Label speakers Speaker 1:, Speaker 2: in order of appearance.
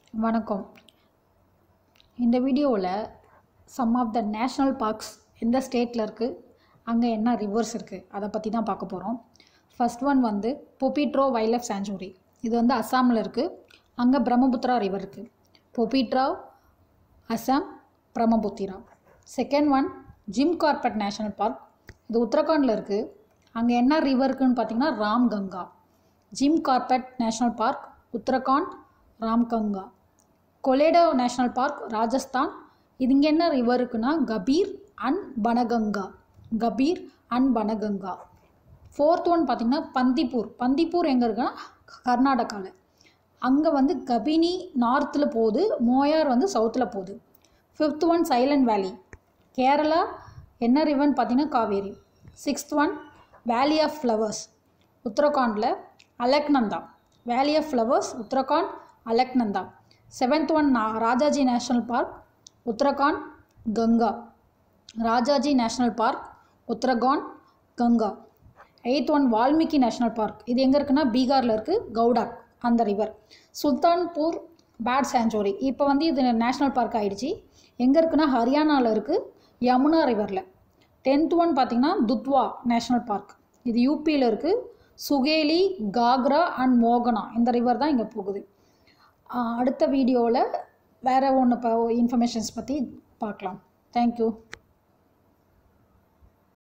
Speaker 1: வணக்கம் இந்த வீடியோவில் some of the national parks எந்த ஸ்டேட்டில் இருக்குது அங்கே என்ன ரிவர்ஸ் இருக்குது அதை பற்றி தான் பார்க்க போகிறோம் ஃபர்ஸ்ட் ஒன் வந்து பொபிட்ரோ வைல்ட் லைஃப் சாஞ்சுரி இது வந்து அஸ்ஸாமில் இருக்குது அங்கே பிரம்மபுத்திரா ரிவர் இருக்குது Pobitora Assam Brahmaputra second one Jim Corbett national park இது உத்தரகாண்டில் இருக்குது அங்கே என்ன ரிவர் இருக்குன்னு பார்த்தீங்கன்னா Ram Ganga Jim Corbett national park Uttarakhand Ramganga Keoladeo national park Rajasthan இது இங்கே என்ன ரிவர் இருக்குன்னா Kabir and Banganga Kabir and Banganga fourth one பார்த்திங்கன்னா பந்திப்பூர் பந்திப்பூர் எங்கே இருக்குன்னா கர்நாடகாவில் அங்கே வந்து கபினி நார்த்தில் போகுது மோயார் வந்து சவுத்தில் போகுது fifth one silent valley Kerala என்ன ரிவர்னு பார்த்தீங்கன்னா Kaveri sixth one valley of flowers உத்தரகாண்டில் Alaknanda valley of flowers Uttarakhand Alaknanda seventh one Rajaji national park Uttarakhand Ganga Rajaji national park Uttarakhand Ganga eighth one Valmiki national park இது எங்கே இருக்குன்னா பீகாரில் இருக்குது கவுடாக் அந்த ரிவர் சுல்தான்பூர் பேட் சாஞ்சுரி இப்போ வந்து இது நேஷ்னல் பார்க் ஆயிடுச்சு எங்கே இருக்குன்னா ஹரியானாவில் இருக்குது யமுனா ரிவரில் டென்த் ஒன் பார்த்திங்கன்னா துத்வா நேஷ்னல் பார்க் இது யூபியில் இருக்குது சுகேலி காக்ரா அண்ட் மோகனா இந்த ரிவர் தான் இங்கே போகுது ஆஹ் அடுத்த வீடியோவில் வேறு ஒன்று இப்போ இன்ஃபர்மேஷன்ஸ் பற்றி பார்க்கலாம் தேங்க்யூ